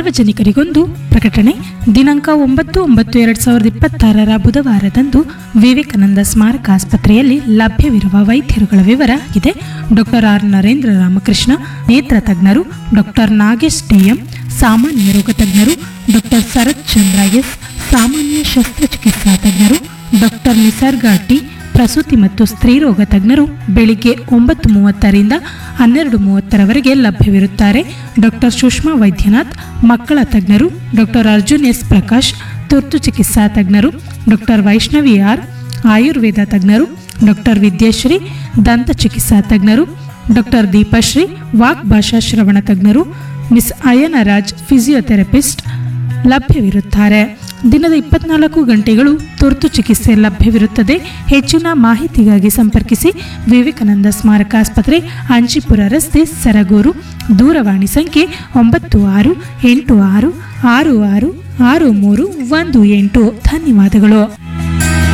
ಸಾರ್ವಜನಿಕರಿಗೊಂದು ಪ್ರಕಟಣೆ ದಿನಾಂಕ ಒಂಬತ್ತು ಒಂಬತ್ತು ಎರಡು ಸಾವಿರದ ಇಪ್ಪತ್ತಾರರ ಬುಧವಾರದಂದು ವಿವೇಕಾನಂದ ಸ್ಮಾರಕ ಆಸ್ಪತ್ರೆಯಲ್ಲಿ ಲಭ್ಯವಿರುವ ವೈದ್ಯರುಗಳ ವಿವರ ಇದೆ ಡಾಕ್ಟರ್ ಆರ್ ನರೇಂದ್ರ ರಾಮಕೃಷ್ಣ ನೇತ್ರ ತಜ್ಞರು ಡಾಕ್ಟರ್ ನಾಗೇಶ್ ಡಿಎಂ ಸಾಮಾನ್ಯ ರೋಗ ತಜ್ಞರು ಡಾಕ್ಟರ್ ಶರತ್ ಚಂದ್ರ ಎಸ್ ಸಾಮಾನ್ಯ ಶಸ್ತ್ರಚಿಕಿತ್ಸಾ ತಜ್ಞರು ಡಾಕ್ಟರ್ ನಿಸರ್ಗ ಟಿ ಪ್ರಸೂತಿ ಮತ್ತು ಸ್ತ್ರೀರೋಗ ತಜ್ಞರು ಬೆಳಿಗ್ಗೆ ಒಂಬತ್ತು ಮೂವತ್ತರಿಂದ ಹನ್ನೆರಡು ಮೂವತ್ತರವರೆಗೆ ಲಭ್ಯವಿರುತ್ತಾರೆ ಡಾಕ್ಟರ್ ಸುಷ್ಮಾ ವೈದ್ಯನಾಥ್ ಮಕ್ಕಳ ತಜ್ಞರು ಡಾಕ್ಟರ್ ಅರ್ಜುನ್ ಎಸ್ ಪ್ರಕಾಶ್ ತುರ್ತು ಚಿಕಿತ್ಸಾ ತಜ್ಞರು ಡಾಕ್ಟರ್ ವೈಷ್ಣವಿ ಆರ್ ಆಯುರ್ವೇದ ತಜ್ಞರು ಡಾಕ್ಟರ್ ವಿದ್ಯಾಶ್ರೀ ದಂತ ಚಿಕಿತ್ಸಾ ತಜ್ಞರು ಡಾಕ್ಟರ್ ದೀಪಶ್ರೀ ವಾಕ್ ಭಾಷಾ ಶ್ರವಣ ತಜ್ಞರು ಮಿಸ್ ಅಯನರಾಜ್ ಫಿಸಿಯೋಥೆರಪಿಸ್ಟ್ ಲಭ್ಯವಿರುತ್ತಾರೆ ದಿನದ ಇಪ್ಪತ್ನಾಲ್ಕು ಗಂಟೆಗಳು ತುರ್ತು ಚಿಕಿತ್ಸೆ ಲಭ್ಯವಿರುತ್ತದೆ ಹೆಚ್ಚಿನ ಮಾಹಿತಿಗಾಗಿ ಸಂಪರ್ಕಿಸಿ ವಿವೇಕಾನಂದ ಸ್ಮಾರಕ ಆಸ್ಪತ್ರೆ ಅಂಚಿಪುರ ರಸ್ತೆ ಸರಗೂರು ದೂರವಾಣಿ ಸಂಖ್ಯೆ ಒಂಬತ್ತು ಆರು ಎಂಟು ಆರು ಆರು ಆರು ಆರು ಮೂರು ಒಂದು ಎಂಟು ಧನ್ಯವಾದಗಳು